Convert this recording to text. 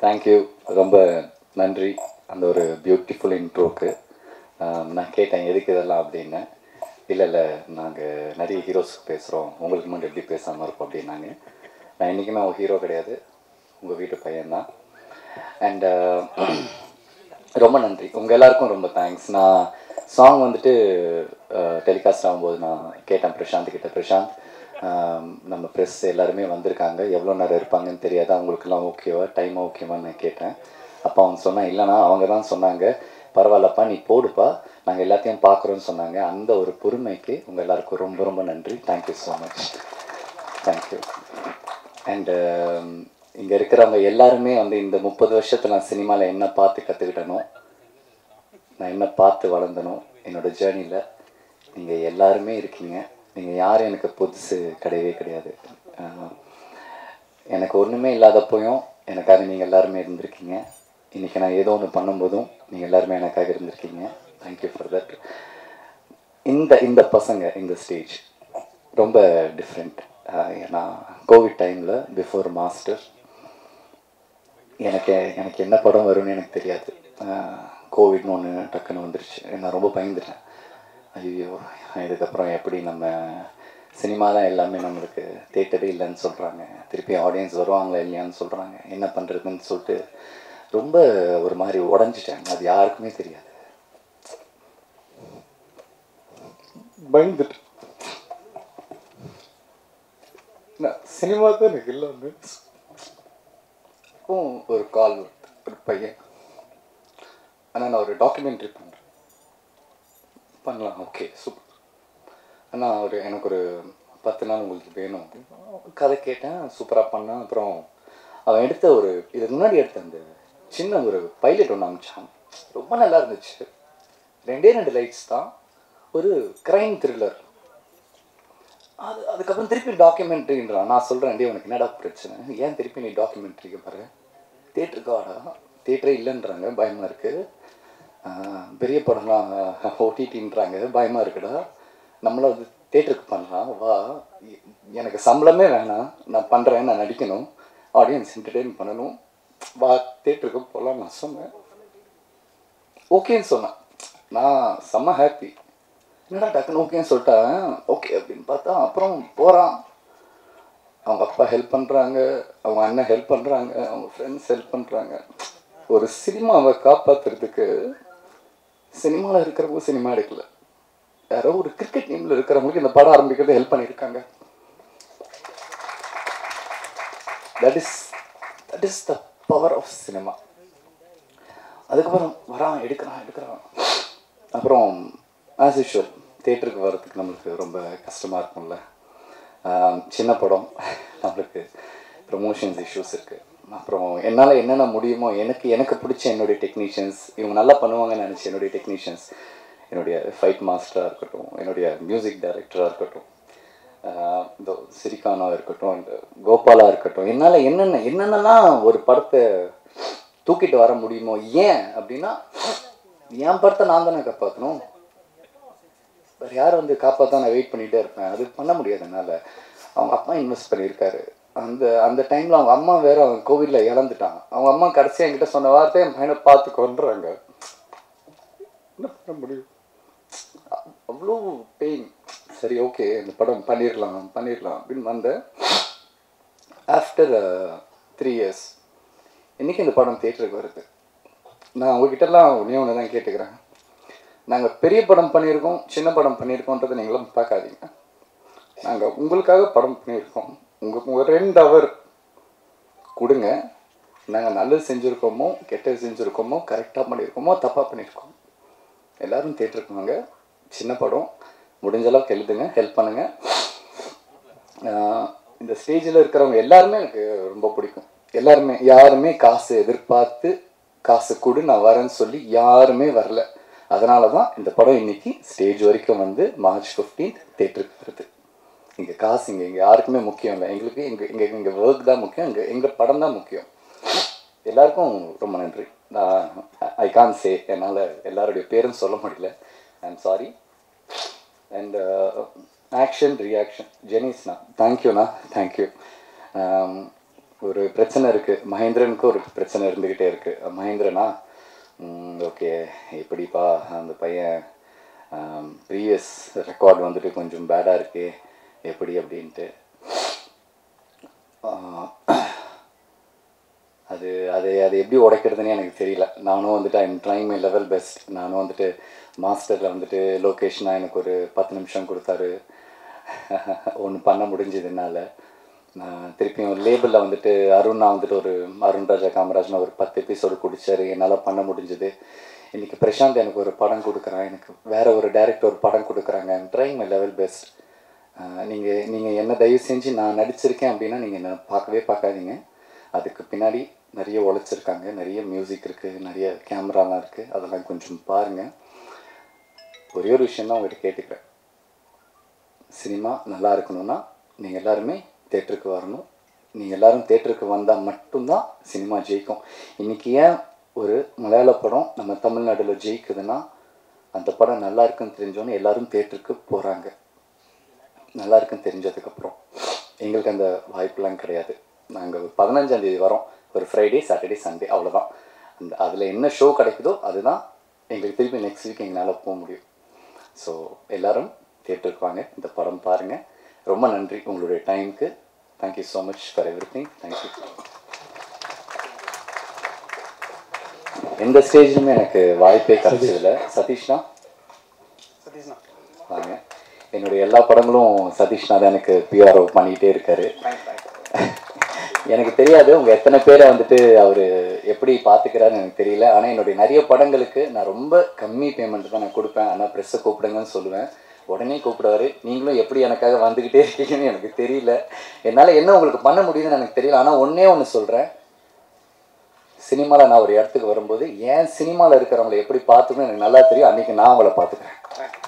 thank you ரொம்ப நன்றி அந்த ஒரு பியூட்டிஃபுல் இன்ட்ரோக்கு நான் கேட்டேன் எதுக்கு இதெல்லாம் அப்படின்னு இல்லை இல்லை நாங்கள் நிறைய ஹீரோஸ்க்கு பேசுகிறோம் உங்களுக்கு மட்டும் எப்படி பேசாமல் இருப்போம் அப்படின்னாங்க நான் இன்றைக்குமே ஒரு ஹீரோ கிடையாது உங்கள் வீட்டு பையன்தான் அண்டு ரொம்ப நன்றி உங்கள் எல்லாருக்கும் ரொம்ப தேங்க்ஸ் நான் சாங் வந்துட்டு டெலிகாஸ்ட் ஆகும்போது நான் கேட்டேன் பிரசாந்த் கிட்ட பிரசாந்த் ஆம், நம்ம ப்ரெஸ் எல்லாருமே வந்திருக்காங்க எவ்வளோ நேரம் இருப்பாங்கன்னு தெரியாது அவங்களுக்குலாம் ஓகேவா டைம் ஓகேவான்னு நான் கேட்டேன் அப்போ அவங்க சொன்னா இல்லைனா அவங்க தான் சொன்னாங்க பரவாயில்லப்பா நீ போடுப்பா நாங்கள் எல்லாத்தையும் பார்க்குறோன்னு சொன்னாங்க அந்த ஒரு பொறுமைக்கு உங்கள் எல்லாருக்கும் ரொம்ப ரொம்ப நன்றி thank you so much thank you and இங்கே இருக்கிறவங்க எல்லாருமே வந்து இந்த முப்பது வருஷத்தில் நான் சினிமாவில் என்ன பார்த்து கற்றுக்கிட்டனோ நான் என்ன பார்த்து வளர்ந்தனோ என்னோட ஜேர்னியில் நீங்கள் எல்லாருமே இருக்கீங்க நீங்கள் யாரும் எனக்கு புதுசு கிடையவே கிடையாது ஆஹ் எனக்கு ஒன்றுமே இல்லாதப்போயும் எனக்காக நீங்கள் எல்லாருமே இருந்திருக்கீங்க இன்றைக்கி நான் ஏதோ ஒன்று பண்ணும்போதும் நீங்கள் எல்லாருமே எனக்காக இருந்திருக்கீங்க தேங்க்யூ ஃபார் தட் இந்த இந்த பசங்க இந்த ஸ்டேஜ் ரொம்ப டிஃப்ரெண்ட் ஏன்னா கோவிட் டைமில் பிஃபோர் மாஸ்டர் எனக்கு எனக்கு என்ன படம் வரும்னு எனக்கு தெரியாது கோவிட்னு ஒன்று டக்குன்னு வந்துருச்சு நான் ரொம்ப பயந்துட்டேன் ஐயோ இதுக்கப்புறம் எப்படி நம்ம சினிமா தான் எல்லாமே நம்மளுக்கு தேட்டரே இல்லைன்னு சொல்கிறாங்க திருப்பி ஆடியன்ஸ் வருவாங்களா இல்லையான்னு சொல்கிறாங்க என்ன பண்ணுறதுன்னு சொல்லிட்டு ரொம்ப ஒரு மாதிரி உடஞ்சிட்டேன் அது யாருக்குமே தெரியாது பயந்துட்டு சினிமா தான் எனக்கு இல்லாம அப்போ ஒரு கால் வருது ஒரு பையன் ஆனால் நான் ஒரு டாக்குமெண்ட்ரி பண்ணுறேன் பண்ணலாம் ஓகே சூப்பர் அண்ணா ஒரு எனக்கு ஒரு பத்து நாள் உங்களுக்கு வேணும் அப்படின்னு கதை கேட்டேன் சூப்பராக பண்ணேன் அப்புறம் அவன் எடுத்த ஒரு இதுக்கு முன்னாடி எடுத்த அந்த சின்ன ஒரு பைலட் ஒன்று அமிச்சான் ரொம்ப நல்லா இருந்துச்சு ரெண்டே ரெண்டு லைட்ஸ் தான் ஒரு கிரைம் த்ரில்லர் அது அதுக்கப்புறம் திருப்பி டாக்குமெண்ட்ரின்றான் நான் சொல்கிறேன் டே உனக்கு என்னடா பிரச்சனை ஏன் திருப்பி நீ டாக்குமெண்ட்ரிக்கு பாரு தேட்டருக்கு வாடா தேட்டரே இல்லைன்றாங்க பயமாக இருக்குது பெரிய படம்லாம் ஓடிடின்றாங்க பயமாக இருக்குடா நம்மளும் அது தேட்டருக்கு பண்ணலாம் வா எ- எனக்கு சம்பளமே வேணாம் நான் பண்ணுறேன் நான் நடிக்கணும் ஆடியன்ஸ் என்டர்டெயின் பண்ணணும் வா தேட்டருக்கு போகலாம் நான் சொன்னேன் ஓகேன்னு சொன்னான் நான் செம்ம ஹாப்பி என்னடா டக்குன்னு ஓகேன்னு சொல்லிட்டேன் ஓகே அப்படின்னு பார்த்தா அப்புறம் போகிறான் அவங்க அப்பா ஹெல்ப் பண்ணுறாங்க அவங்க அண்ணன் ஹெல்ப் பண்ணுறாங்க அவங்க ஃப்ரெண்ட்ஸ் ஹெல்ப் பண்ணுறாங்க ஒரு சினிமாவை காப்பாற்றுறதுக்கு சினிமாவில் இருக்கிறவங்க சினிமா எடுக்கல யாரோ ஒரு கிரிக்கெட் டீமில் இருக்கிறவங்களுக்கு இந்த படம் ஆரம்பிக்கிறது ஹெல்ப் பண்ணியிருக்காங்க that is that is the power of cinema அதுக்கப்புறம் வரான் எடுக்கிறான் எடுக்கிறான் அப்புறம் ஆஸ் யூஷுவல் தேட்டருக்கு வர்றதுக்கு நம்மளுக்கு ரொம்ப கஷ்டமாக இருக்கும்ல ஆம், சின்ன படம் நம்மளுக்கு ப்ரொமோஷன்ஸ் இஷ்யூஸ் இருக்குது அப்புறம் என்னால் என்னென்ன முடியுமோ எனக்கு எனக்கு பிடிச்ச என்னுடைய டெக்னீஷியன்ஸ் இவங்க நல்லா பண்ணுவாங்கன்னு நினச்சி என்னுடைய டெக்னீஷியன்ஸ் என்னுடைய ஃபைட் மாஸ்டராக இருக்கட்டும் என்னுடைய மியூசிக் டைரக்டராக இருக்கட்டும் ஆஹ் இந்த சிரிகானா இருக்கட்டும் இந்த கோபாலா இருக்கட்டும் என்னால் என்னென்ன என்னென்னலாம் ஒரு படத்தை தூக்கிட்டு வர முடியுமோ ஏன் அப்படின்னா என் படத்தை நான் தானே காப்பாற்றணும் வேறு யார் வந்து காப்பாற்ற நான் வெயிட் பண்ணிகிட்டே இருப்பேன் அது பண்ண முடியாது என்னால் அவங்க அப்பா இன்வெஸ்ட் பண்ணியிருக்காரு அந்த அந்த டைமில் அவங்க அம்மா வேற அவன் கோவிலில் இழந்துட்டான் அவங்க அம்மா கடைசியாக என்கிட்ட சொன்ன வார்த்தை என் பையனை பார்த்து கொண்டுறாங்க என்ன பண்ண முடியும் அவ்வளோ பெயின் சரி ஓகே இந்த படம் பண்ணிடலாம் பண்ணிடலாம் அப்படின்னு வந்தேன் ஆஃப்டர் த்ரீ இயர்ஸ் இன்றைக்கி இந்த படம் தேட்டருக்கு வருது நான் உங்ககிட்டலாம் ஒன்றே ஒன்று தான் கேட்டுக்கிறேன் நாங்கள் பெரிய படம் பண்ணியிருக்கோம் சின்ன படம் பண்ணியிருக்கோன்றதை நீங்களும் பார்க்காதீங்க நாங்கள் உங்களுக்காக படம் பண்ணியிருக்கோம் உங்கள் உங்கள் ரெண்டு ஹவர் கொடுங்க நாங்கள் நல்லது செஞ்சுருக்கோமோ கெட்டது செஞ்சுருக்கோமோ கரெக்டாக பண்ணியிருக்கோமோ தப்பாக பண்ணியிருக்கோம் எல்லாரும் தேட்டருக்கு வாங்க சின்ன படம் முடிஞ்ச அளவுக்கு எழுதுங்க ஹெல்ப் பண்ணுங்கள் ஆஹ் இந்த ஸ்டேஜில் இருக்கிறவங்க எல்லாருமே எனக்கு ரொம்ப பிடிக்கும் எல்லாருமே யாருமே காசு எதிர்பார்த்து காசு கொடு நான் வரேன்னு சொல்லி யாருமே வரல அதனால தான் இந்த படம் இன்னைக்கு ஸ்டேஜ் வரைக்கும் வந்து மார்ச் 15th தேட்டருக்கு வருது இங்கே காசு இங்கே இங்கே யாருக்குமே முக்கியம் இல்லை எங்களுக்கு எங்கள் எங்கள் எங்கள் ஒர்க் தான் முக்கியம் எங்கள் எங்கள் படம் தான் முக்கியம் எல்லாருக்கும் ரொம்ப நன்றி நான் ஐ கான் சே என்னால் எல்லாருடைய பேரும் சொல்ல முடியல I am sorry and action reaction ஜெனிஸ்ண்ணா தேங்க்யூண்ணா தேங்க்யூ ஒரு பிரச்சனை இருக்குது மகேந்திரனுக்கு ஒரு பிரச்சனை இருந்துக்கிட்டே இருக்குது மகேந்திரனா ஓகே எப்படிப்பா அந்த பையன் ப்ரீவியஸ் ரெக்கார்ட் வந்துட்டு கொஞ்சம் பேடாக இருக்கு எப்படி அப்படின்ட்டு ஆஹ், அது அது அது எப்படி உடைக்கிறதுனே எனக்கு தெரியல நானும் வந்துட்டு I'm trying my level best நானும் வந்துட்டு மாஸ்டரில் வந்துட்டு லொக்கேஷனாக எனக்கு ஒரு பத்து நிமிஷம் கொடுத்தாரு ஒன்று பண்ண முடிஞ்சது என்னால் நான் திருப்பியும் லேபிளில் வந்துட்டு அருணா வந்துட்டு ஒரு அருண் ராஜா காமராஜ்னு ஒரு பத்து எபிசோடு குடிச்சாரு என்னால் பண்ண முடிஞ்சது இன்னைக்கு பிரசாந்த் எனக்கு ஒரு படம் கொடுக்குறான் எனக்கு வேற ஒரு டைரக்டர் ஒரு படம் கொடுக்குறாங்க ட்ரைங் மை லெவல் பெஸ்ட் நீங்கள் நீங்கள் என்ன தயவு செஞ்சு நான் நடிச்சிருக்கேன் அப்படின்னா நீங்கள் என்ன பார்க்கவே பார்க்காதீங்க அதுக்கு பின்னாடி நிறைய உழைச்சிருக்காங்க நிறைய மியூசிக் இருக்குது நிறைய கேமராலாம் இருக்குது அதெல்லாம் கொஞ்சம் பாருங்கள் ஒரே ஒரு விஷயம் தான் உங்கள்கிட்ட கேட்டுக்கிறேன் சினிமா நல்லா இருக்கணும்னா நீங்கள் எல்லாருமே தேட்டருக்கு வரணும் நீங்கள் எல்லாரும் தேட்டருக்கு வந்தால் மட்டும்தான் சினிமா ஜெயிக்கும் இன்றைக்கி ஏன் ஒரு மலையாள படம் நம்ம தமிழ்நாட்டில் ஜெயிக்குதுன்னா அந்த படம் நல்லா இருக்குன்னு தெரிஞ்சோன்னே எல்லாரும் தேட்டருக்கு போகிறாங்க நல்லா இருக்குன்னு தெரிஞ்சதுக்கப்புறம் எங்களுக்கு அந்த வாய்ப்பெலாம் கிடையாது நாங்கள் பதினஞ்சாம் தேதி வரோம் ஒரு ஃப்ரைடே சாட்டர்டே சண்டே அவ்வளோதான் அந்த அதில் என்ன ஷோ கிடைக்குதோ அதுதான் எங்களுக்கு திருப்பி நெக்ஸ்ட் வீக் எங்களால் போக முடியும் ஸோ எல்லாரும் தேட்டருக்கு வாங்க இந்த படம் பாருங்கள் ரொம்ப நன்றி உங்களுடைய டைமுக்கு thank you so much for everything thank you எந்த ஸ்டேஜ்லையுமே எனக்கு வாய்ப்பே கிடைச்சதில்ல சதீஷ்னா சதீஷ்ண்ணா வாங்க என்னுடைய எல்லா படங்களும் சதீஷ்னா தான் எனக்கு பிஆர்ஓ பண்ணிக்கிட்டே இருக்காரு தேங்க்ஸ் தேங்க்ஸ் எனக்கு தெரியாது உங்க எத்தனை பேரை வந்துட்டு அவர் எப்படி பார்த்துக்கிறாருன்னு எனக்கு தெரியல ஆனால் என்னுடைய நிறைய படங்களுக்கு நான் ரொம்ப கம்மி பேமெண்ட் தான் நான் கொடுப்பேன் ஆனால் ப்ரெஸ்ஸை கூப்பிடுங்கன்னு சொல்லுவேன் உடனே கூப்பிடுவாரு நீங்களும் எப்படி எனக்காக வந்துக்கிட்டே இருக்கீங்கன்னு எனக்கு தெரியல என்னால் என்ன உங்களுக்கு பண்ண முடியுதுன்னு எனக்கு தெரியல ஆனால் ஒன்றே ஒன்று சொல்கிறேன் சினிமாவில் நான் ஒரு இடத்துக்கு வரும்போது ஏன் சினிமாவில் இருக்கிறவங்களை எப்படி பார்த்துக்கணும் எனக்கு நல்லா தெரியும் அன்றைக்கி நான் அவங்கள பார்த்துக்கிறேன்